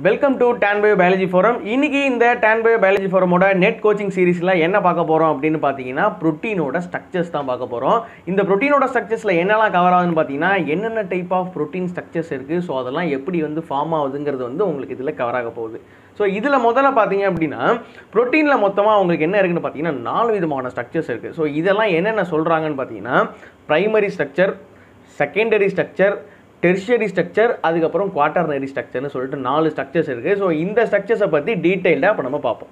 welcome to டேன்பயோ biology forum இன்னைக்கு இந்த டேன்பயோ பயாலஜி ஃபோரமோட நெட் கோச்சிங் சீரிஸில் என்ன பார்க்க போகிறோம் அப்படின்னு பார்த்தீங்கன்னா ப்ரோட்டீனோட ஸ்ட்ரக்சர்ஸ் தான் பார்க்க போகிறோம் இந்த ப்ரோட்டீனோட ஸ்ட்ரக்சர்ஸில் என்னெல்லாம் கவர் ஆகுதுன்னு பார்த்தீங்கன்னா என்னென்ன டைப் ஆஃப் ப்ரோட்டீன் ஸ்ட்ரக்சர்ஸ் இருக்குது ஸோ அதெல்லாம் எப்படி வந்து ஃபார்ம் ஆகுதுங்கிறது வந்து உங்களுக்கு இதில் கவர் ஆக போகுது ஸோ இதில் முதல்ல பார்த்தீங்க அப்படின்னா ப்ரோட்டீனில் மொத்தமாக உங்களுக்கு என்ன இருக்குன்னு பார்த்தீங்கன்னா நாலு விதமான ஸ்ட்ரக்சர்ஸ் இருக்குது ஸோ இதெல்லாம் என்னென்ன சொல்கிறாங்கன்னு பார்த்தீங்கன்னா primary structure secondary structure tertiary structure அதுக்கப்புறம் குவாட்டர்னரி ஸ்ட்ரக்சர்னு சொல்லிட்டு நாலு ஸ்ட்ரக்சர்ஸ் இருக்குது ஸோ இந்த ஸ்ட்ரக்சர்ஸை பற்றி டீட்டெயில்டாக இப்போ நம்ம பார்ப்போம்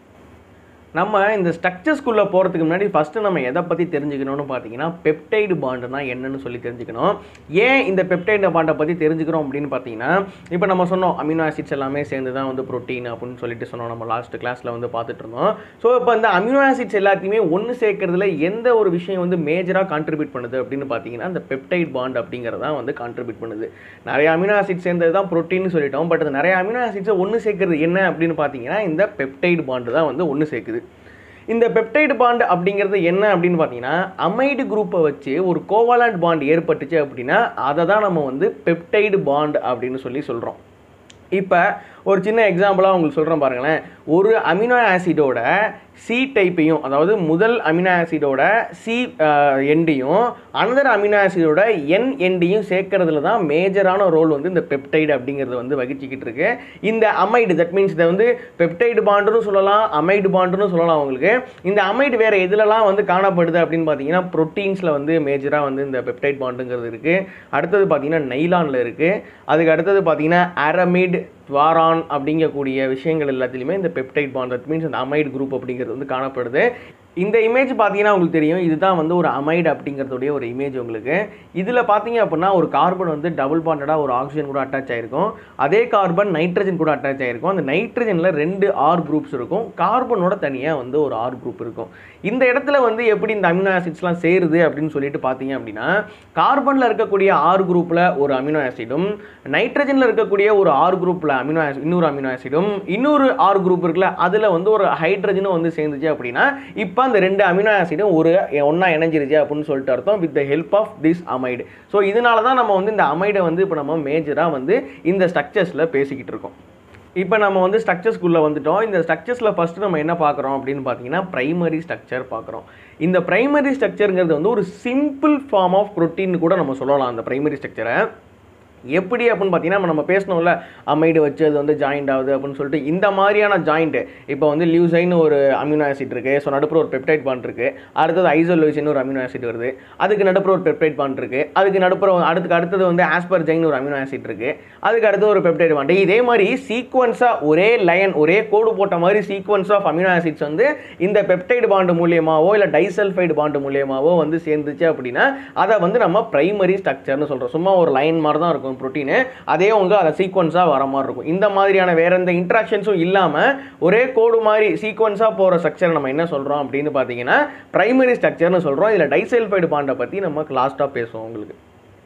நம்ம இந்த ஸ்ட்ரக்சர்ஸ்குள்ளே போகிறதுக்கு முன்னாடி ஃபஸ்ட்டு நம்ம எதை பற்றி தெரிஞ்சுக்கணும்னு பார்த்தீங்கன்னா பெப்டைடு பாண்டுனா என்னன்னு சொல்லி தெரிஞ்சுக்கணும் ஏன் இந்த பெப்டைடு பாண்டை பற்றி தெரிஞ்சுக்கிறோம் அப்படின்னு பார்த்தீங்கன்னா இப்போ நம்ம சொன்னோம் அமினோ ஆசிட்ஸ் எல்லாமே சேர்ந்து தான் வந்து ப்ரோட்டீன் அப்படின்னு சொல்லிட்டு சொன்னோம் நம்ம லாஸ்ட் கிளாஸில் வந்து பார்த்துட்டு இருந்தோம் ஸோ இப்போ இந்த அமினோ ஆசிட்ஸ் எல்லாத்தையுமே ஒன்று சேர்க்கறதுல எந்த ஒரு விஷயம் வந்து மேஜராக கான்ட்ரிபியூட் பண்ணுது அப்படின்னு பார்த்தீங்கன்னா இந்த பெப்டைட் பாண்ட் அப்படிங்கிறதா வந்து கான்ட்ரிபியூட் பண்ணுது நிறைய அமினோ ஆசிட் சேர்ந்தது தான் ப்ரோட்டீன் சொல்லிட்டோம் பட் அது நிறைய அமினோ ஆசிட்ஸை ஒன்று சேர்க்கறது என்ன அப்படின்னு பார்த்தீங்கன்னா இந்த பெப்டைடு பாண்டு தான் வந்து ஒன்று சேர்க்குது இந்த பெப்டைடு பாண்ட் அப்படிங்கிறது என்ன அப்படின்னு பார்த்தீங்கன்னா அமைடு குரூப்பை வச்சு ஒரு கோவாலண்ட் பாண்ட் ஏற்பட்டுச்சு அப்படின்னா அதை தான் நம்ம வந்து பெப்டைடு பாண்ட் அப்படின்னு சொல்லி சொல்கிறோம் இப்போ ஒரு சின்ன எக்ஸாம்பிளாக உங்களுக்கு சொல்கிறேன் பாருங்களேன் ஒரு அமினோ ஆசிடோட சி டைப்பையும் அதாவது முதல் அமினோ ஆசிடோட சி எண்டையும் அனதர் அமினோ ஆசிடோட என் எண்டையும் சேர்க்கறதுல தான் மேஜரான ரோல் வந்து இந்த பெப்டைடு அப்படிங்கிறது வந்து வகிச்சிக்கிட்டு இருக்கு இந்த அமைடு தட் மீன்ஸ் இதை வந்து பெப்டைடு பாண்டுன்னு சொல்லலாம் அமைடு பாண்டுன்னு சொல்லலாம் உங்களுக்கு இந்த அமைடு வேறு எதுலலாம் வந்து காணப்படுது அப்படின்னு பார்த்தீங்கன்னா ப்ரோட்டீன்ஸில் வந்து மேஜராக வந்து இந்த பெப்டைட் பாண்டுங்கிறது இருக்குது அடுத்தது பார்த்தீங்கன்னா நைலானில் இருக்குது அதுக்கு அடுத்தது பார்த்தீங்கன்னா அரமிட் துவாரான் அப்படிங்கக்கூடிய விஷயங்கள் எல்லாத்துலேயுமே இந்த பெப்டைட் பாண்ட் தட் மீன்ஸ் அந்த அமைடு குரூப் அப்படிங்கிறது வந்து காணப்படுது இந்த இமேஜ் பார்த்தீங்கன்னா உங்களுக்கு தெரியும் இதுதான் வந்து ஒரு அமைடு அப்படிங்கிறதுடைய ஒரு இமேஜ் உங்களுக்கு இதில் பார்த்தீங்க அப்படின்னா ஒரு கார்பன் வந்து டபுள் பாண்டடாக ஒரு ஆக்சிஜன் கூட அட்டாச் ஆகிருக்கும் அதே கார்பன் நைட்ரஜன் கூட அட்டாச் ஆகிருக்கும் அந்த நைட்ரஜனில் ரெண்டு ஆர் குரூப்ஸ் இருக்கும் கார்பனோட தனியாக வந்து ஒரு ஆர் குரூப் இருக்கும் இந்த இடத்துல வந்து எப்படி இந்த அமினோ ஆசிட்ஸ்லாம் சேருது அப்படின்னு சொல்லிட்டு பார்த்தீங்க அப்படின்னா கார்பனில் இருக்கக்கூடிய ஆர் குரூப்பில் ஒரு அமினோ ஆசிடும் நைட்ரஜனில் இருக்கக்கூடிய ஒரு ஆர் குரூப்பில் அமினோ ஆசிட் இன்னொரு அமினோ ஆசிடும் இன்னொரு ஆர் குரூப் இருக்குல்ல அதில் வந்து ஒரு ஹைட்ரஜனும் வந்து சேர்ந்துச்சு அப்படின்னா இப்போ அந்த ரெண்டு அமினோ ஆசிடும் ஒரு ஒன்றா இணைஞ்சிருச்சு அப்படின்னு சொல்லிட்டு அர்த்தம் with the help of this amide so இதனால தான் நம்ம வந்து இந்த அமைடை வந்து இப்போ நம்ம மேஜராக வந்து இந்த ஸ்ட்ரக்சர்ஸில் பேசிக்கிட்டு இருக்கோம் இப்போ நம்ம வந்து ஸ்ட்ரக்சர்ஸ்குள்ளே வந்துட்டோம் இந்த ஸ்ட்ரக்சர்ஸில் ஃபஸ்ட்டு நம்ம என்ன பார்க்குறோம் அப்படின்னு பார்த்தீங்கன்னா ப்ரைமரி ஸ்ட்ரக்சர் பார்க்குறோம் இந்த ப்ரைமரி ஸ்ட்ரக்சருங்கிறது வந்து ஒரு சிம்பிள் ஃபார்ம் ஆஃப் ப்ரோட்டீன் கூட நம்ம சொல்லலாம் அந்த ப்ரைமரி ஸ்ட்ரக்சரை எப்படி அப்படின்னு பார்த்தீங்கன்னா நம்ம பேசணும்ல அமைடு வச்சு அது வந்து ஜாயிண்ட் ஆகுது அப்படின்னு சொல்லிட்டு இந்த மாதிரியான ஜாயிண்ட் இப்போ வந்து லியூசைன்னு ஒரு அமினோ ஆசிட் இருக்குது ஸோ நடுப்புற ஒரு பெப்டைட் பாண்ட் இருக்குது அடுத்தது ஐசோலோசின் ஒரு அமினோ ஆசிட் வருது அதுக்கு நடுப்புற ஒரு பெப்டைட் பாண்ட் இருக்குது அதுக்கு நடுப்புற அடுத்துக்கு அடுத்தது வந்து ஆஸ்பர்ஜைன் ஒரு அமினோ ஆசிட் இருக்குது அதுக்கு அடுத்து ஒரு பெப்டைட் பாண்ட் இதே மாதிரி சீக்வன்ஸாக ஒரே லைன் ஒரே கோடு போட்ட மாதிரி சீக்வன்ஸ் ஆஃப் அமினோ ஆசிட்ஸ் வந்து இந்த பெப்டைடு பாண்டு மூலியமாவோ இல்லை டைசல்ஃபைடு பாண்டு மூலியமாவோ வந்து சேர்ந்துச்சு அப்படின்னா அதை வந்து நம்ம பிரைமரி ஸ்ட்ரக்சர்னு சொல்கிறோம் சும்மா ஒரு லைன் மாதிரி தான் இருக்கும் ப்ரோட்டீனு அதே உங்களுக்கு அதை சீக்வன்ஸாக வர மாதிரி இருக்கும் இந்த மாதிரியான வேற எந்த இன்ட்ராக்ஷன்ஸும் இல்லாமல் ஒரே கோடு மாதிரி சீக்வன்ஸாக போகிற ஸ்ட்ரக்சர் நம்ம என்ன சொல்கிறோம் அப்படின்னு பார்த்தீங்கன்னா பிரைமரி ஸ்ட்ரக்சர்னு சொல்கிறோம் இதில் டைசல்ஃபைடு பாண்டை பற்றி நம்ம லாஸ்ட்டாக பேசுவோம் உங்களுக்கு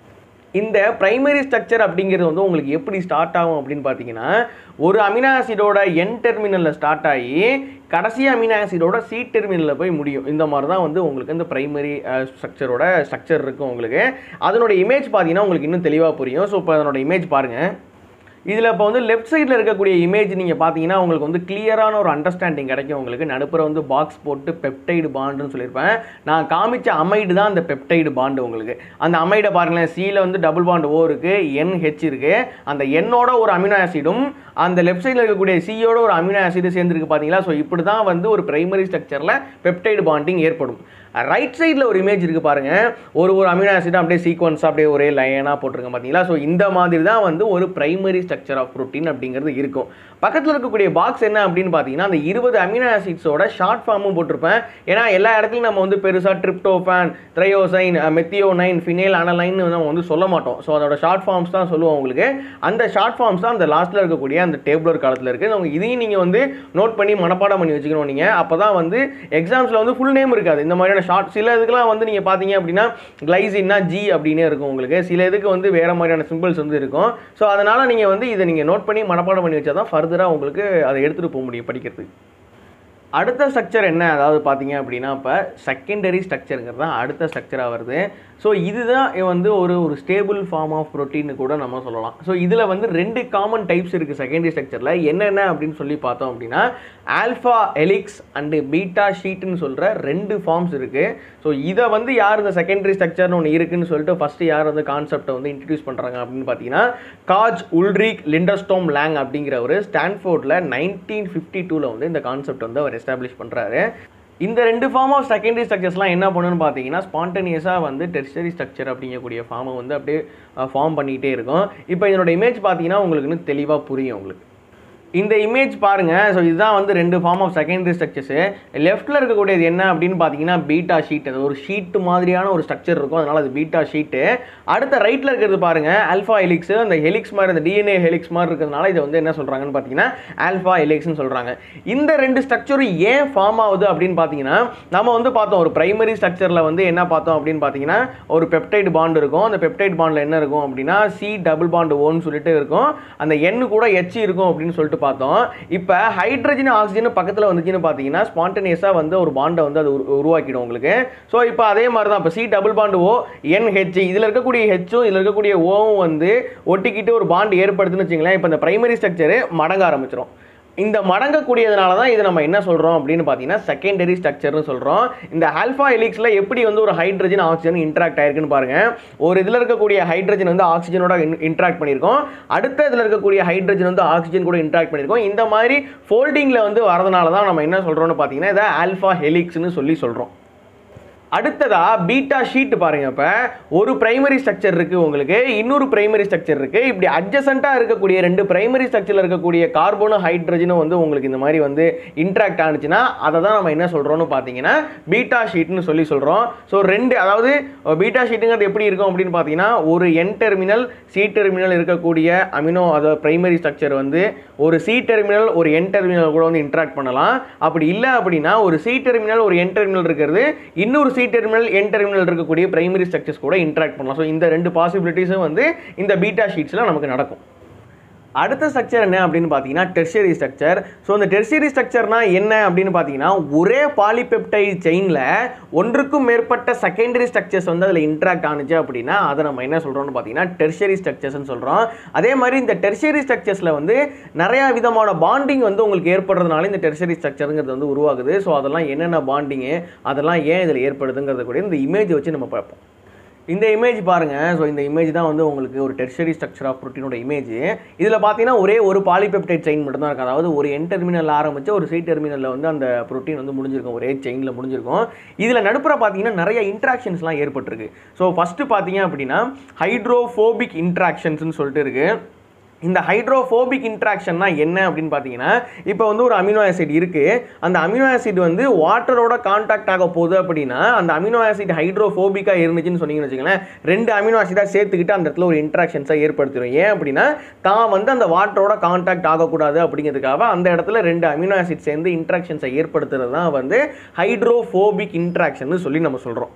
இந்த பிரைமரி ஸ்ட்ரக்சர் அப்படிங்கிறது வந்து உங்களுக்கு எப்படி ஸ்டார்ட் ஆகும் அப்படின்னு பார்த்தீங்கன்னா ஒரு அமினோ ஆசிடோட என் டெர்மினலில் ஸ்டார்ட் ஆகி கடைசி அமினோ ஆசிடோட சி டெர்மினலில் போய் முடியும் இந்த மாதிரி தான் வந்து உங்களுக்கு இந்த பிரைமரி ஸ்ட்ரக்சரோட ஸ்ட்ரக்சர் இருக்கும் உங்களுக்கு அதனோட இமேஜ் பார்த்தீங்கன்னா உங்களுக்கு இன்னும் தெளிவாக புரியும் ஸோ இப்போ அதனோட இமேஜ் பாருங்கள் இதில் இப்போ வந்து லெஃப்ட் சைடில் இருக்கக்கூடிய இமேஜ் நீங்கள் பார்த்தீங்கன்னா உங்களுக்கு வந்து கிளியரான ஒரு அண்டர்ஸ்டாண்டிங் கிடைக்கும் உங்களுக்கு நடுப்புற வந்து பாக்ஸ் போட்டு பெப்டைடு பாண்டுன்னு சொல்லியிருப்பேன் நான் காமிச்ச அமைடு தான் அந்த பெப்டைடு பாண்டு உங்களுக்கு அந்த அமைடை பாருங்களேன் சியில் வந்து டபுள் பாண்டு ஓ இருக்குது என் ஹெச் இருக்குது அந்த எண்ணோட ஒரு அமினோ ஆசிடும் அந்த லெஃப்ட் சைடில் இருக்கக்கூடிய சியோட ஒரு அமினோ ஆசிடு சேர்ந்துருக்கு பார்த்தீங்களா ஸோ இப்படி தான் வந்து ஒரு பிரைமரி ஸ்ட்ரக்சரில் பெப்டைடு பாண்டிங் ஏற்படும் ரைட் சைடில் ஒரு இமேஜ் இருக்குது பாருங்கள் ஒரு ஒரு அமினோ ஆசிட் அப்படியே சீக்வன்ஸ் அப்படியே ஒரே லைனாக போட்டிருக்கேன் பார்த்தீங்களா ஸோ இந்த மாதிரி தான் வந்து ஒரு பிரைமரி ஸ்ட்ரக்சர் ஆஃப் ப்ரோட்டீன் அப்படிங்கிறது இருக்கும் பக்கத்தில் இருக்கக்கூடிய பாக்ஸ் என்ன அப்படின்னு பார்த்தீங்கன்னா அந்த இருபது அமினோ ஆசிட்ஸோட ஷார்ட் ஃபார்மும் போட்டிருப்பேன் ஏன்னா எல்லா இடத்துலையும் நம்ம வந்து பெருசாக tryptophan tyrosine methionine phenylalanine நம்ம வந்து சொல்ல மாட்டோம் ஸோ அதோட ஷார்ட் ஃபார்ம்ஸ் தான் சொல்லுவோம் உங்களுக்கு அந்த ஷார்ட் ஃபார்ம்ஸ் தான் அந்த லாஸ்ட்டில் இருக்கக்கூடிய அந்த டேபிளர் காலத்தில் இருக்குது அவங்க இதையும் நீங்கள் வந்து நோட் பண்ணி மனப்பாடம் பண்ணி வச்சுக்கணும் நீங்கள் அப்போ தான் வந்து எக்ஸாம்ஸில் வந்து ஃபுல் நேம் இருக்காது இந்த மாதிரியான ஷார்ட் சில இதுக்கெல்லாம் வந்து நீங்கள் பார்த்தீங்க அப்படின்னா கிளைசின்னா ஜி அப்படின்னே இருக்கும் உங்களுக்கு சில இதுக்கு வந்து வேறு மாதிரியான சிம்பிள்ஸ் வந்து இருக்கும் ஸோ அதனால் நீங்கள் வந்து இதை நீங்கள் நோட் பண்ணி மனப்பாடம் பண்ணி வச்சா தான் ஃபர்தராக உங்களுக்கு அதை எடுத்துகிட்டு போக முடியும் படிக்கிறதுக்கு அடுத்த ஸ்ட்ரக்சர் என்ன அதாவது பார்த்தீங்க அப்படின்னா இப்போ செகண்டரி ஸ்ட்ரக்சருங்கிறது தான் அடுத்த ஸ்ட்ரக்சராக வருது ஸோ இதுதான் வந்து ஒரு ஒரு ஸ்டேபிள் ஃபார்ம் ஆஃப் ப்ரோட்டீன் கூட நம்ம சொல்லலாம் ஸோ இதில் வந்து ரெண்டு காமன் டைப்ஸ் இருக்குது செகண்டரி ஸ்ட்ரக்சரில் என்னென்ன அப்படின்னு சொல்லி பார்த்தோம் அப்படின்னா ஆல்ஃபா எலிக்ஸ் அண்டு பீட்டா ஷீட்னு சொல்கிற ரெண்டு ஃபார்ம்ஸ் இருக்குது ஸோ இதை வந்து யார் இந்த செகண்டரி ஸ்ட்ரக்சர்னு ஒன்று இருக்குன்னு சொல்லிட்டு ஃபஸ்ட்டு யார் வந்து கான்செப்டை வந்து இன்ட்ரடியூஸ் பண்ணுறாங்க அப்படின்னு பார்த்தீங்கன்னா காஜ் உல்ட்ரிக் லிண்டர்ஸ்டோம் லேங் அப்படிங்கிறவர் ஸ்டான்ஃபோர்டில் நைன்டீன் ஃபிஃப்டி டூவில் வந்து இந்த கான்செப்ட் வந்து அவர் எஸ்டாப்ளிஷ் பண்ணுறாரு இந்த ரெண்டு ஃபார்ம் ஆஃப் செகண்டரி ஸ்ட்ரக்சர்ஸ்லாம் என்ன பண்ணுன்னு பார்த்தீங்கன்னா ஸ்பான்டனியஸாக வந்து டெர்ஷரி ஸ்ட்ரக்சர் அப்படிங்கக்கூடிய ஃபார்மை வந்து அப்படியே ஃபார்ம் பண்ணிகிட்டே இருக்கும் இப்போ இதனோட இமேஜ் பார்த்தீங்கன்னா உங்களுக்கு இன்னும் தெளிவாக புரியும் உங்களுக்கு இந்த இமேஜ் பாருங்க ஸோ இதுதான் வந்து ரெண்டு ஃபார்ம் ஆஃப் செகண்டரி ஸ்ட்ரக்சர்ஸு லெஃப்ட்டில் இருக்கக்கூடியது என்ன அப்படின்னு பார்த்தீங்கன்னா பீட்டா ஷீட் அது ஒரு ஷீட் மாதிரியான ஒரு ஸ்ட்ரக்சர் இருக்கும் அதனால் அது பீட்டா ஷீட்டு அடுத்த ரைட்டில் இருக்கிறது பாருங்க ஆல்ஃபா ஹெலிக்ஸ் அந்த ஹெலிக்ஸ் மாதிரி அந்த டிஎன்ஏ ஹெலிக்ஸ் மாதிரி இருக்கிறதுனால இதை வந்து என்ன சொல்கிறாங்கன்னு பார்த்தீங்கன்னா ஆல்ஃபா ஹெலிக்ஸ்னு சொல்கிறாங்க இந்த ரெண்டு ஸ்ட்ரக்சரும் ஏன் ஃபார்ம் ஆகுது அப்படின்னு பார்த்தீங்கன்னா நம்ம வந்து பார்த்தோம் ஒரு பிரைமரி ஸ்ட்ரக்சரில் வந்து என்ன பார்த்தோம் அப்படின்னு பார்த்தீங்கன்னா ஒரு பெப்டைடு பாண்ட் இருக்கும் அந்த பெப்டைட் பாண்டில் என்ன இருக்கும் அப்படின்னா சி டபுள் பாண்ட் ஓன்னு சொல்லிட்டு இருக்கும் அந்த எண் கூட எச் இருக்கும் அப்படின்னு சொல்லிட்டு பார்த்தோம் இப்போ ஹைட்ரஜன் ஆக்சிஜன் பக்கத்தில் வந்துச்சுன்னு பார்த்தீங்கன்னா ஸ்பான்டனியஸாக வந்து ஒரு பாண்டை வந்து அது உரு- உருவாக்கிடும் உங்களுக்கு ஸோ இப்போ அதே மாதிரி தான் இப்போ C double bond O N H இதில் இருக்கக்கூடிய ஹெச்சும் இதில் இருக்கக்கூடிய ஓவும் வந்து ஒட்டிக்கிட்டு ஒரு பாண்ட் ஏற்படுத்துன்னு வச்சுங்களேன் இப்போ இந்த பிரைமரி ஸ்ட்ரக்சரு மடங்க ஆரம்பிச்சிடும் இந்த மடங்கக்கூடியதுனால தான் இதை நம்ம என்ன சொல்கிறோம் அப்படின்னு பார்த்தீங்கன்னா செகண்டரி ஸ்ட்ரக்சர்னு சொல்கிறோம் இந்த ஆல்ஃபா எலிக்ஸில் எப்படி வந்து ஒரு ஹைட்ரஜன் ஆக்சிஜன் இன்ட்ராக்ட் ஆயிருக்குன்னு பாருங்க ஒரு இதில் இருக்கக்கூடிய ஹைட்ரஜன் வந்து ஆக்சிஜனோட இன்ட்ராக்ட் பண்ணியிருக்கோம் அடுத்த இதில் இருக்கக்கூடிய ஹைட்ரஜன் வந்து ஆக்சிஜன் கூட இன்ட்ராக்ட் பண்ணியிருக்கோம் இந்த மாதிரி ஃபோல்டிங்கில் வந்து வரதுனால தான் நம்ம என்ன சொல்கிறோம்னு பார்த்தீங்கன்னா இதை ஆல்ஃபா ஹெலிக்ஸ்னு சொல்லி சொல்கிறோம் அடுத்ததா பீட்டா ஷீட் பாருங்க இப்போ ஒரு பிரைமரி ஸ்ட்ரக்சர் இருக்கு உங்களுக்கு இன்னொரு பிரைமரி ஸ்ட்ரக்சர் இருக்கு இப்படி அட்ஜசண்டா இருக்கக்கூடிய ரெண்டு பிரைமரி ஸ்ட்ரக்சர்ல இருக்கக்கூடிய கார்பனும் ஹைட்ரஜனும் வந்து உங்களுக்கு இந்த மாதிரி வந்து இன்ட்ராக்ட் ஆனிச்சுன்னா அதை தான் நம்ம என்ன சொல்றோம்னு பார்த்தீங்கன்னா பீட்டா ஷீட்னு சொல்லி சொல்றோம் ஸோ ரெண்டு அதாவது பீட்டா ஷீட்டுங்கிறது எப்படி இருக்கும் அப்படின்னு பார்த்தீங்கன்னா ஒரு என் டெர்மினல் சி டெர்மினல் இருக்கக்கூடிய அமினோ அதாவது பிரைமரி ஸ்ட்ரக்சர் வந்து ஒரு சி டெர்மினல் ஒரு என் டெர்மினல் கூட வந்து இன்ட்ராக்ட் பண்ணலாம் அப்படி இல்லை அப்படின்னா ஒரு சி டெர்மினல் ஒரு என் டெர்மினல் இருக்கிறது இன்னொரு சி டெர்மினல் என் டெர்மினல் இருக்கக்கூடிய பிரைமரி ஸ்ட்ரக்சர்ஸ் கூட இன்ட்ராக்ட் பண்ணலாம் ஸோ இந்த ரெண்டு பாசிபிலிட்டிஸும் வந்து இந்த பீட்டா ஷீட்ஸில் நமக்கு நடக்கும் அடுத்த ஸ்ட்ரக்சர் என்ன அப்படின்னு பார்த்தீங்கன்னா டெர்ஷரி ஸ்ட்ரக்சர் ஸோ இந்த டெர்ஷரி ஸ்ட்ரக்சர்னா என்ன அப்படின்னு பார்த்தீங்கன்னா ஒரே பாலிபெப்டைட் செயினில் ஒன்றுக்கும் மேற்பட்ட செகண்டரி ஸ்ட்ரக்சர்ஸ் வந்து அதில் இன்ட்ராக்ட் ஆனுச்சு அப்படின்னா அதை நம்ம என்ன சொல்கிறோம்னு பார்த்தீங்கன்னா டெர்ஷரி ஸ்ட்ரக்சர்ஸ்னு சொல்கிறோம் அதே மாதிரி இந்த டெர்ஷரி ஸ்ட்ரக்சர்ஸில் வந்து நிறையா விதமான பாண்டிங் வந்து உங்களுக்கு ஏற்படுறதுனால இந்த டெர்ஷரி ஸ்ட்ரக்சருங்கிறது வந்து உருவாகுது ஸோ அதெல்லாம் என்னென்ன பாண்டிங்கு அதெல்லாம் ஏன் இதில் ஏற்படுதுங்கிறத கூட இந்த இமேஜ் வச்சு நம்ம பார்ப்போம் இந்த இமேஜ் பாருங்க ஸோ இந்த இமேஜ் தான் வந்து உங்களுக்கு ஒரு டெர்ஷரி ஸ்ட்ரக்சர் ஆஃப் ப்ரோட்டீனோட இமேஜ் இதில் பார்த்தீங்கன்னா ஒரே ஒரு பாலிபெப்டைட் செயின் மட்டும் தான் இருக்கும் அதாவது ஒரு என் டெர்மினல் ஆரம்பிச்சு ஒரு சி டெர்மினலில் வந்து அந்த ப்ரோட்டீன் வந்து முடிஞ்சிருக்கும் ஒரே செயினில் முடிஞ்சிருக்கும் இதில் நடுப்புற பார்த்தீங்கன்னா நிறைய இன்ட்ராக்ஷன்ஸ்லாம் ஏற்பட்டிருக்கு ஸோ ஃபஸ்ட்டு பார்த்தீங்க அப்படின்னா ஹைட்ரோஃபோபிக் இன்ட்ராக்ஷன்ஸ்னு சொல்லிட்டு இருக்குது இந்த ஹைட்ரோஃபோபிக் இன்ட்ராக்ஷன்னா என்ன அப்படின்னு பார்த்தீங்கன்னா இப்போ வந்து ஒரு அமினோ ஆசிட் இருக்குது அந்த அமினோ ஆசிட் வந்து வாட்டரோட காண்டாக்ட் ஆக போகுது அப்படின்னா அந்த அமினோ ஆசிட் ஹைட்ரோஃபோபிக்காக இருந்துச்சுன்னு சொன்னீங்கன்னு வச்சுங்களேன் ரெண்டு அமினோ ஆசிடாக சேர்த்துக்கிட்டு அந்த இடத்துல ஒரு இன்ட்ராக்ஷன்ஸை ஏற்படுத்திடும் ஏன் அப்படின்னா தான் வந்து அந்த வாட்டரோட காண்டாக்ட் ஆகக்கூடாது அப்படிங்கிறதுக்காக அந்த இடத்துல ரெண்டு அமினோ ஆசிட் சேர்ந்து இன்ட்ராக்ஷன்ஸை ஏற்படுத்துறது தான் வந்து ஹைட்ரோஃபோபிக் இன்ட்ராக்ஷன் சொல்லி நம்ம சொல்கிறோம்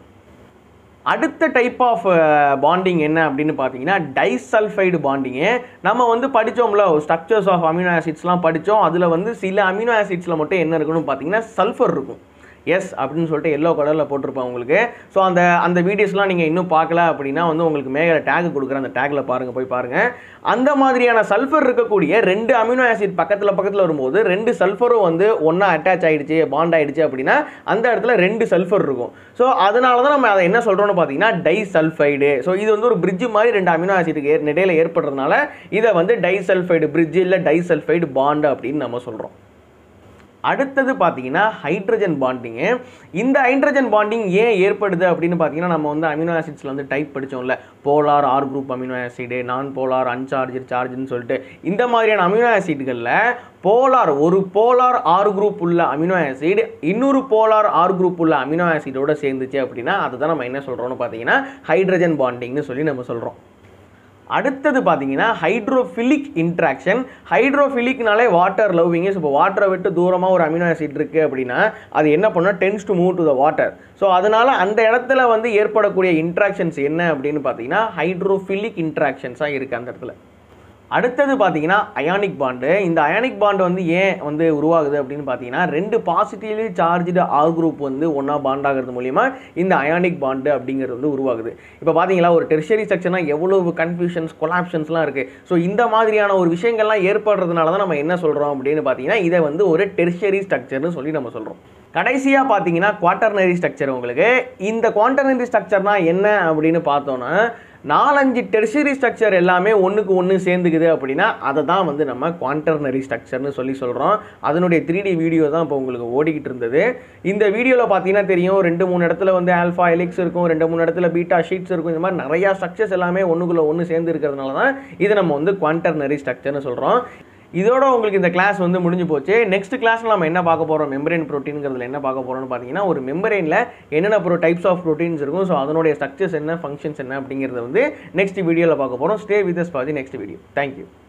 அடுத்த டைப் ஆஃப் பாண்டிங் என்ன அப்படின்னு பார்த்தீங்கன்னா டைசல்ஃபைடு பாண்டிங்கு நம்ம வந்து படித்தோம்ல ஸ்ட்ரக்சர்ஸ் ஆஃப் அமினோ ஆசிட்ஸ்லாம் படித்தோம் அதில் வந்து சில அமினோ ஆசிட்ஸில் மட்டும் என்ன இருக்குன்னு பார்த்தீங்கன்னா சல்ஃபர் இருக்கும் எஸ் அப்படின்னு சொல்லிட்டு எல்லோ கலரில் போட்டிருப்பேன் உங்களுக்கு ஸோ அந்த அந்த வீடியோஸ்லாம் நீங்கள் இன்னும் பார்க்கல அப்படின்னா வந்து உங்களுக்கு மேலே டேக் கொடுக்குறேன் அந்த டேக்கில் பாருங்கள் போய் பாருங்கள் அந்த மாதிரியான சல்ஃபர் இருக்கக்கூடிய ரெண்டு அமினோ ஆசிட் பக்கத்தில் பக்கத்தில் வரும்போது ரெண்டு சல்ஃபரும் வந்து ஒன்றா அட்டாச் ஆயிடுச்சு பாண்ட் ஆயிடுச்சு அப்படின்னா அந்த இடத்துல ரெண்டு சல்ஃபர் இருக்கும் ஸோ அதனால தான் நம்ம அதை என்ன சொல்கிறோம்னு பார்த்தீங்கன்னா டைசல்ஃபைடு ஸோ இது வந்து ஒரு பிரிட்ஜ் மாதிரி ரெண்டு அமினோ ஆசிட்டுக்கு ஏற் இடையில ஏற்படுறதுனால இதை வந்து டைசல்ஃபைடு பிரிட்ஜ் இல்லை டைசல்ஃபைடு பாண்ட் அப்படின்னு நம்ம சொல்கிறோம் அடுத்தது பார்த்தீங்கன்னா ஹைட்ரஜன் பாண்டிங்கு இந்த ஹைட்ரஜன் பாண்டிங் ஏன் ஏற்படுது அப்படின்னு பார்த்தீங்கன்னா நம்ம வந்து அமினோ ஆசிட்ஸில் வந்து டைப் படித்தோம்ல polar R group amino acid non polar uncharged சார்ஜ்னு சொல்லிட்டு இந்த மாதிரியான அமினோ ஆசிட்களில் போலார் ஒரு போலார் ஆர் குரூப் உள்ள அமினோ ஆசிட் இன்னொரு போலார் ஆர் குரூப் உள்ள அமினோ ஆசிடோட சேர்ந்துச்சு அப்படின்னா அதுதான் நம்ம என்ன சொல்கிறோம்னு பார்த்தீங்கன்னா ஹைட்ரஜன் பாண்டிங்னு சொல்லி நம்ம சொல்கிறோம் அடுத்தது பார்த்தீங்கன்னா ஹைட்ரோஃபிலிக் இன்ட்ராக்ஷன் ஹைட்ரோஃபிலிக்னாலே வாட்டர் லவ்விங்க ஸோ இப்போ வாட்டரை விட்டு தூரமாக ஒரு அமினோ ஆசிட் இருக்குது அப்படின்னா அது என்ன பண்ணால் tends to move to the water so அதனால் அந்த இடத்துல வந்து ஏற்படக்கூடிய இன்ட்ராக்ஷன்ஸ் என்ன அப்படின்னு பார்த்தீங்கன்னா ஹைட்ரோஃபிலிக் இன்ட்ராக்ஷன்ஸாக இருக்குது அந்த இடத்துல அடுத்தது பார்த்தீங்கன்னா அயானிக் பாண்டு இந்த அயானிக் பாண்டு வந்து ஏன் வந்து உருவாகுது அப்படின்னு பார்த்தீங்கன்னா ரெண்டு பாசிட்டிவ்லி சார்ஜ்டு ஆர் குரூப் வந்து ஒன்றா பாண்ட் ஆகிறது மூலிமா இந்த அயானிக் பாண்டு அப்படிங்கிறது வந்து உருவாகுது இப்போ பார்த்தீங்களா ஒரு டெர்ஷரி ஸ்ட்ரக்சர்னா எவ்வளவு கன்ஃபியூஷன்ஸ் கொலாப்ஷன்ஸ்லாம் இருக்குது ஸோ இந்த மாதிரியான ஒரு விஷயங்கள்லாம் ஏற்படுறதுனால தான் நம்ம என்ன சொல்கிறோம் அப்படின்னு பார்த்தீங்கன்னா இதை வந்து ஒரு டெர்ஷரி ஸ்ட்ரக்சர்னு சொல்லி நம்ம சொல்கிறோம் கடைசியாக பார்த்தீங்கன்னா குவாட்டர்னரி ஸ்ட்ரக்சர் உங்களுக்கு இந்த குவாட்டர்னரி ஸ்ட்ரக்சர்னா என்ன அப்படின்னு பார்த்தோன்னா நாலஞ்சு டெர்ஷரி ஸ்ட்ரக்சர் எல்லாமே ஒன்றுக்கு ஒன்று சேர்ந்துக்குது அப்படின்னா அதை தான் வந்து நம்ம குவான்டர்னரி ஸ்ட்ரக்சர்னு சொல்லி சொல்கிறோம் அதனுடைய த்ரீ டி வீடியோ தான் இப்போ உங்களுக்கு ஓடிக்கிட்டு இருந்தது இந்த வீடியோவில் பார்த்தீங்கன்னா தெரியும் ரெண்டு மூணு இடத்துல வந்து ஆல்ஃபா எலிக்ஸ் இருக்கும் ரெண்டு மூணு இடத்துல பீட்டா ஷீட்ஸ் இருக்கும் இந்த மாதிரி நிறையா ஸ்ட்ரக்சர்ஸ் எல்லாமே ஒன்றுக்குள்ளே ஒன்று சேர்ந்து இருக்கிறதுனால தான் இதை நம்ம வந்து குவான்டர்னரி ஸ்ட்ரக்சர்னு சொல்கிறோம் இதோட உங்களுக்கு இந்த கிளாஸ் வந்து முடிஞ்சு போச்சு நெக்ஸ்ட் கிளாஸ்ல நம்ம என்ன பார்க்க போகிறோம் மெம்பரேன் ப்ரோட்டீன்ங்கிறதுல என்ன பார்க்க போகிறோம்னு பார்த்தீங்கன்னா ஒரு மெம்பரேனில் என்னென்ன ப்ரோ டைப்ஸ் ஆஃப் ப்ரோட்டீன்ஸ் இருக்கும் ஸோ அதனுடைய ஸ்ட்ரக்சர்ஸ் என்ன ஃபங்க்ஷன்ஸ் என்ன அப்படிங்கிறத வந்து நெக்ஸ்ட் வீடியோவில் பார்க்க போகிறோம் stay with us for the next video thank you